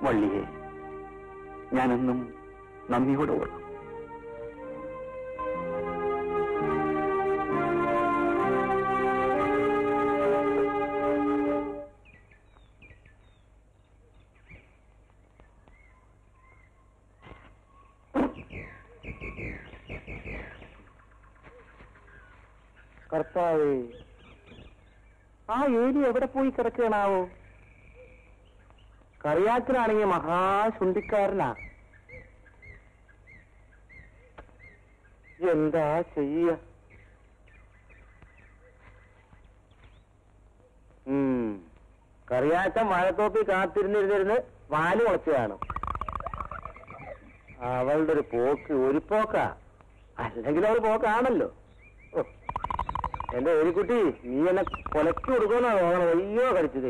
വള്ളിയെ ഞാനെന്നും നന്ദിയോടെ ഓർക്കും കർത്താവേ ആ ഏരിയ എവിടെ പോയി കിടക്കണാവോ കറിയാച്ചനാണെങ്കിൽ മഹാശുണ്ടിക്കാരനാ എന്താ ചെയ്യ ഉം. കറിയാച്ചൻ മഴത്തോപ്പി കാത്തിരുന്നിരുന്നിരുന്ന് വാല് മുളച്ചു കാണും അവളുടെ ഒരു പോക്ക് ഒരു പോക്കാ അല്ലെങ്കിൽ അവൾ പോക്കാണല്ലോ ഓ എന്റെ എലിക്കുട്ടി നീ എന്നെ കൊലച്ചു കൊടുക്കുമെന്നാ തോന്നണം അയ്യോ കടിച്ചത്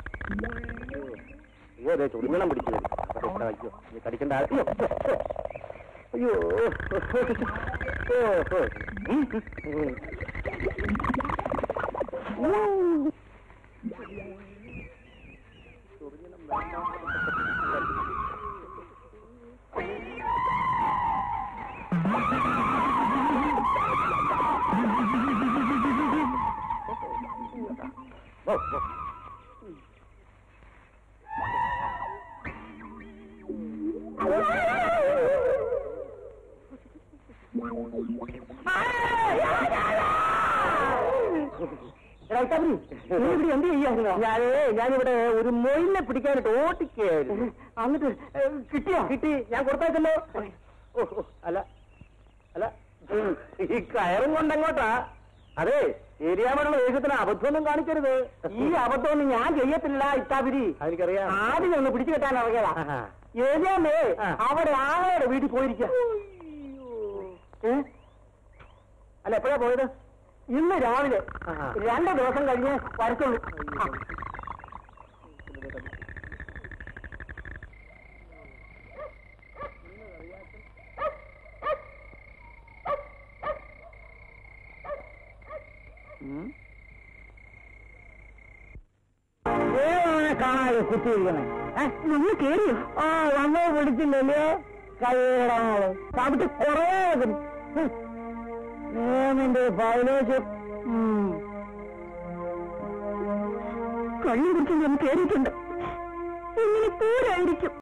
അയ്യോ അതെ ചുടുങ്ങണം പിടിച്ചത് അവിടെ ഇട്ടാ, അയ്യോ നീ കടിക്കണ്ട അയ്യോ അയ്യോ ഓ, ഓ. ഉം, ഉം. ഉം. ഓ, ഓ. എടാ, ഇത്താപ്പി, നീ ഇവിടെ എന്ത് ചെയ്യായിരുന്നു ഞാനേ ഞാനിവിടെ ഒരു മൊയിലിനെ പിടിക്കാനായിട്ട് ഓട്ടിക്കായിരുന്നു എന്നിട്ട് കിട്ടിയോ കിട്ടി ഞാൻ കൊടുത്തേക്കല്ലോ ഓ, ഓ, അല്ല അല്ല ഉം, ഈ കയറും കൊണ്ടെങ്ങോട്ടാ അതെ ശരിയാവുള്ള ദേഷ്യത്തിന് അബദ്ധമൊന്നും കാണിക്കരുത് ഈ അബദ്ധമൊന്നും ഞാൻ ചെയ്യത്തില്ല ഇത്താപിരി എനിക്കറിയാം ആദ്യം ഒന്ന് പിടിച്ചു കെട്ടാൻ ഇറങ്ങിയതാ ഏരിയാമേ അവിടെ ആളുടെ വീട്ടിൽ പോയിരിക്കുക ഏ? അല്ല എപ്പോഴാ പോയത് ഇന്ന് രാവിലെ രണ്ട് ദിവസം കഴിഞ്ഞ് വരത്തുള്ളൂ ആ. കാണാതെ കുത്തിയിരിക്കണേ വന്ന് കേറിയോ ആ വന്നോ പിടിച്ചില്ലല്ലേ കൈയിടാള് അവിടെ കുറേ നിയമന്റെ പതിനേച്ച് കള്ളു കുടിച്ച് ഞാൻ കേറിയിട്ടുണ്ട് ഇങ്ങനെ പോരായിരിക്കും